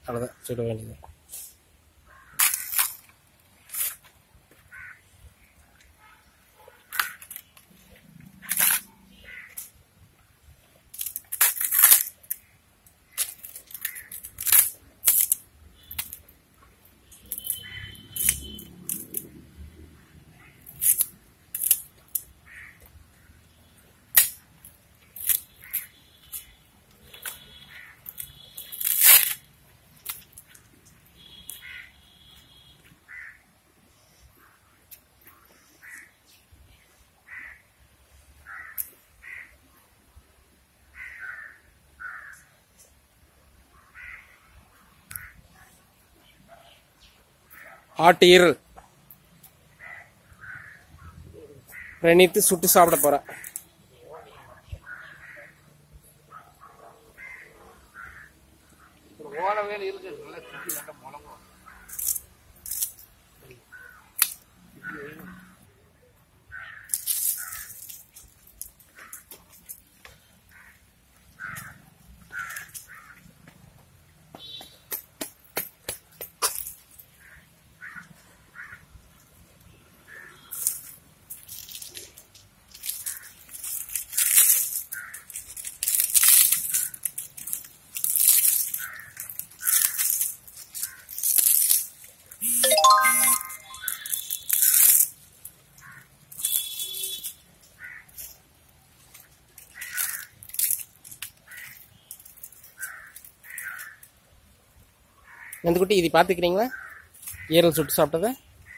அவ்வளோதான் சுட வேண்டியது ஆட்டு ஈரல் பிரணித்து சுட்டு சாப்பிட போறேன் ஒரு ஓலை வேலை இருக்கு நல்லா சுற்றி நல்லா முழங்கும் நந்துக்குட்டி இது பார்த்துக்கிறீங்களா ஈரல் சுட்டு சாப்பிட்டதை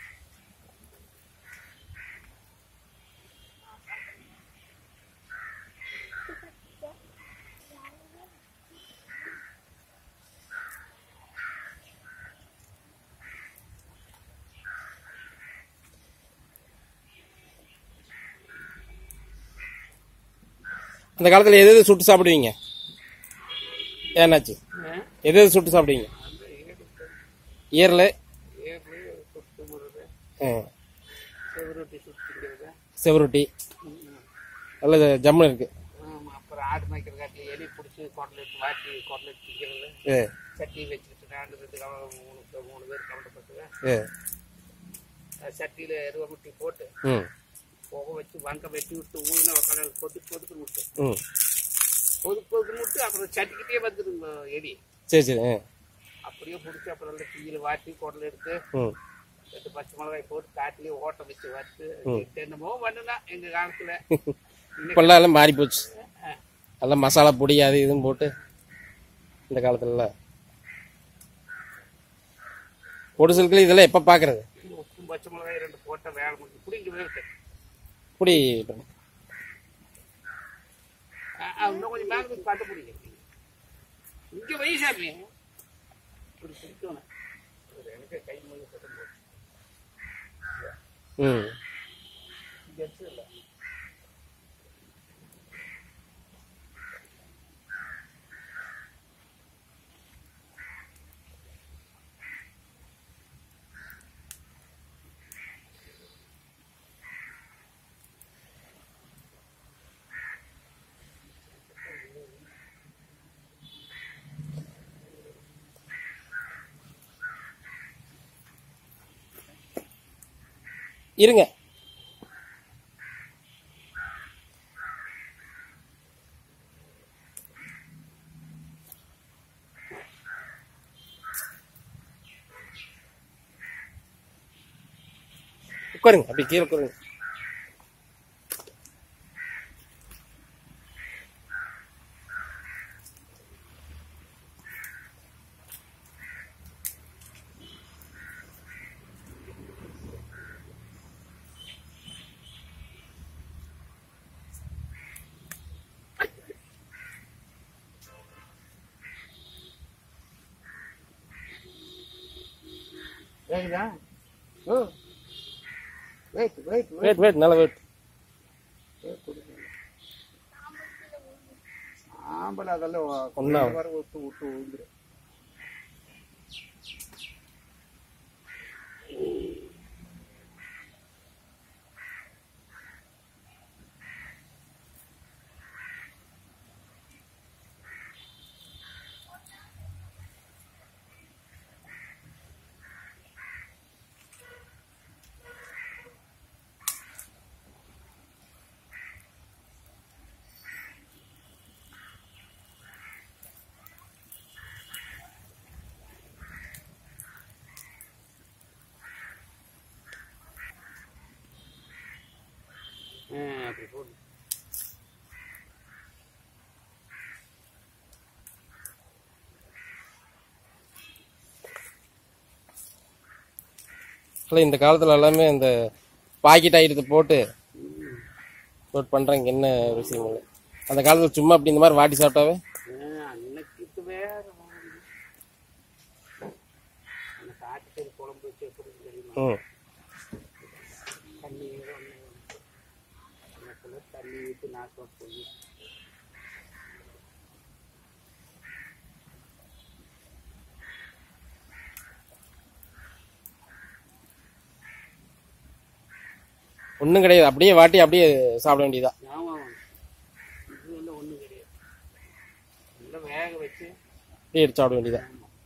அந்த காலத்தில் எது எது சுட்டு சாப்பிடுவீங்க ஏன்னாச்சு எது எது சுட்டு சாப்பிடுவீங்க ஈரல் ஏற்கனவே சுட்டு முறது ஆ, செவரொட்டி சுற்றிக்கிறது செவரொட்டி நல்ல ஜம்முன்னு இருக்கு ஆமாம் அப்புறம் ஆடு மேய்க்கிற காட்டில் எலி பிடிச்சி கொட்டலெட் வாட்டி கொட்டலெட் திக்கிறது ஏ சட்டி வச்சுக்கிட்டு ரெண்டு ரெண்டு கவலை மூணு பேர் மூணு பேர் கவலைப்பட்டுங்க ஏ சட்டியில் எருவமுட்டி போட்டு ம் புகை வச்சு வங்க வெட்டி விட்டு ஊதின கடல் கொதுக்கு கொதுக்கு விட்டு ம் கொதுக்கு கொதுக்கு விட்டு அப்புறம் சட்டிக்கிட்டே வந்துருங்க எலி சரி சரி ஆ அப்படியே பிடிச்சி அப்புறம் அந்த தீயில வாட்டி குடல் எடுத்து ம் ரெண்டு பச்சை மிளகாய் போட்டு காட்டிலேயே ஓட்ட வச்சு வறுத்து என்னமோ பண்ணுனா எங்க காலத்துல இப்பெல்லாம் எல்லாம் மாறி போச்சு எல்லாம் மசாலா பொடி அது இதுன்னு போட்டு இந்த காலத்துல பொடிசலுக்குள்ள இதெல்லாம் எப்போ பார்க்கறது உப்பும் பச்சை மிளகாய் ரெண்டு போட்ட வேலை முடிஞ்சு பிடிங்க வேறு பொடி இன்னும் கொஞ்சம் மேலே போய் பார்த்து பிடிங்க இங்க வயசாமி இப்படி பிடிக்கணும் எனக்கு கை மொழி சட்டம் போச்சு ம் இங்க எடுத்து இல்லை இருங்க உட்காருங்க அப்படி கீழே உட்காருங்க கேக்குதா ஓ வெயிட் வெயிட் வெயிட் வெயிட் நல்ல வெயிட் ஆம்பளை அதெல்லாம் ஒண்ணா? வர விட்டு விட்டு விழுந்துரும் ஆ, அப்படி போடு இல்லை இந்த காலத்தில் எல்லாமே இந்த பாக்கெட் ஆயிரத்தை போட்டு போட்டு பண்ணுறாங்க என்ன விஷயம் இல்லை அந்த காலத்தில் சும்மா அப்படி இந்த மாதிரி வாட்டி சாப்பிட்டாவே ஆ, அன்னைக்கு இது வேற மாதிரி. அந்த காட்டுக்கறி குழம்பு வச்சு எப்படி தெரியுமா ம் தண்ணி ஒன்று எனக்குள்ள தண்ணி ஊற்றி நாக்கம் போய் ஒன்றும் கிடையாது அப்படியே வாட்டி அப்படியே சாப்பிட வேண்டியதா ஆமாம் இது வந்து ஒன்றும் கிடையாது நல்லா வேக வச்சு அப்படியே எடுத்து சாப்பிட வேண்டியதா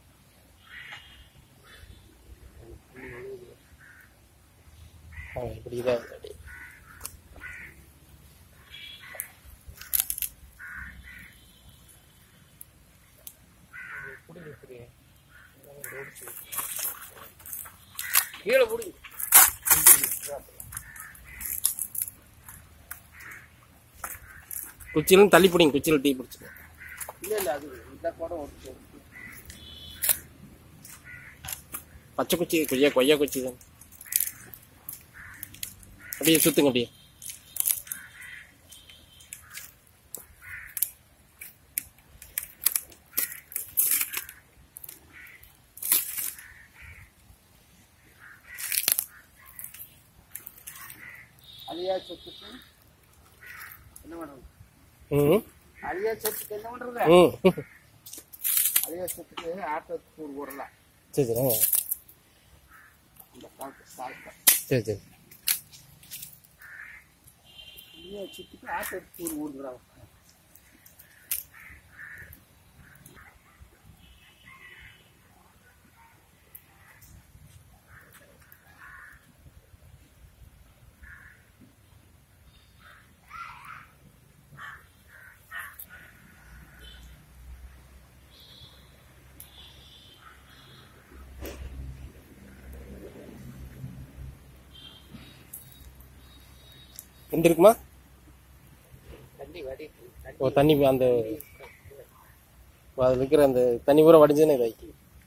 ஆ இப்படி இதாக அப்படியே எப்படி இப்படி கீழே பிடிங்க குச்சியிலும் தள்ளி பிடிங்க குச்சியில் டீ பிடிச்சிங்க இல்லை இல்லை அது இந்த கூட ஒன்று பச்சை குச்சி கொய்யா கொய்யா குச்சி தான் அப்படியே சுத்துங்க அப்படியே அழியா சொத்துக்கு என்ன பண்ணுறது ம் அழியா சொத்துக்கு என்ன பண்ணுறது ம் அழியா சொத்துக்கு ஆட்டத்துக்கு கூறு போடலாம் சரி சரி ஆ. இந்த காலத்து சாப்பிட்டா சரி சரி அழியா சொத்துக்கு ஆட்டத்துக்கு கூறு போடுறாங்க எந்த இருக்குமா தண்ணி வடி ஓ தண்ணி அந்த அதில் இருக்கிற அந்த தண்ணி பூரா வடிஞ்சுன்னு இதாக்கி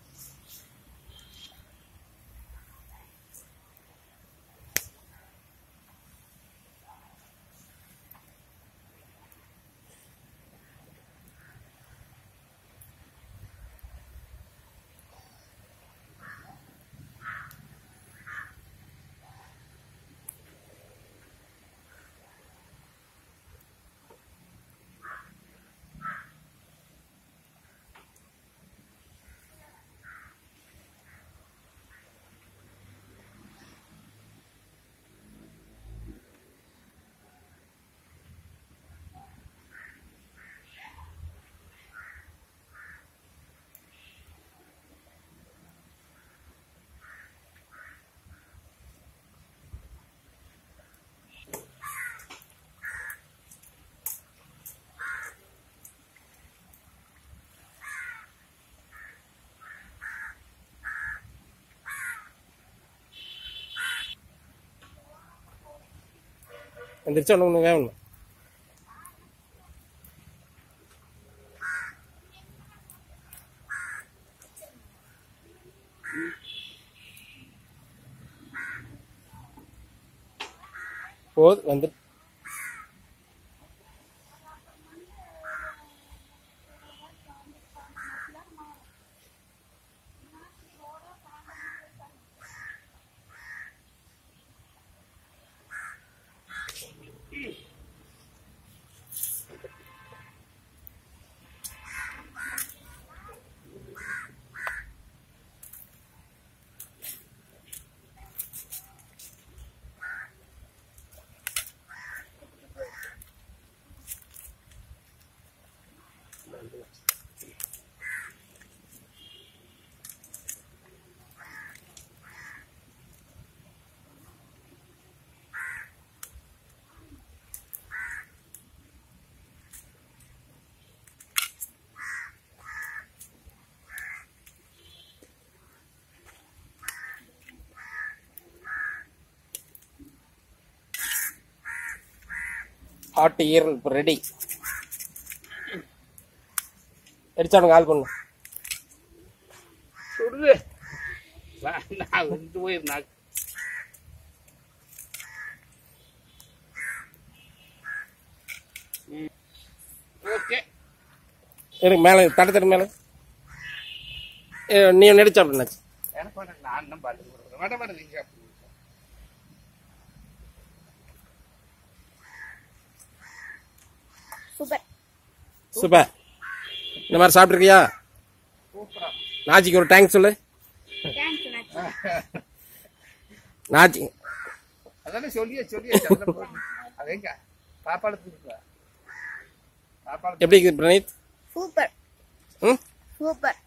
எந்திரிச்சா ஒன்று ஒன்று வேணும் போது வந்து ஹாட் ஈரல் இப்போ ரெடி அடிச்சானுங்க ஆள் பண்ணு சுடுது நான் வந்து போயிருந்தாங்க ஓகே எனக்கு மேலே தட்டு தட்டு மேலே ஏ, நீ நடிச்சா அப்படின்னாச்சு எனக்கு வேணாம் நான் தான் பாட்டு கொடுக்குறேன் வேண்டாம் வேண்டாம் நீங்க சாப்பிடுங்க. சூப்பர் சூப்பர் இந்த மாதிரி சாப்பிட்ருக்கியா சூப்பரா நாச்சிக்கு ஒரு டேங்க் சொல்லு தேங்க்ஸ் நாச்சி நாச்சி அதானே சொல்லியே சொல்லியே சண்டை போடு. அது எங்க சாப்பாடு கொடுக்குறா சாப்பாடு எப்படி இருக்குது பிரணீத் சூப்பர் ம் சூப்பர்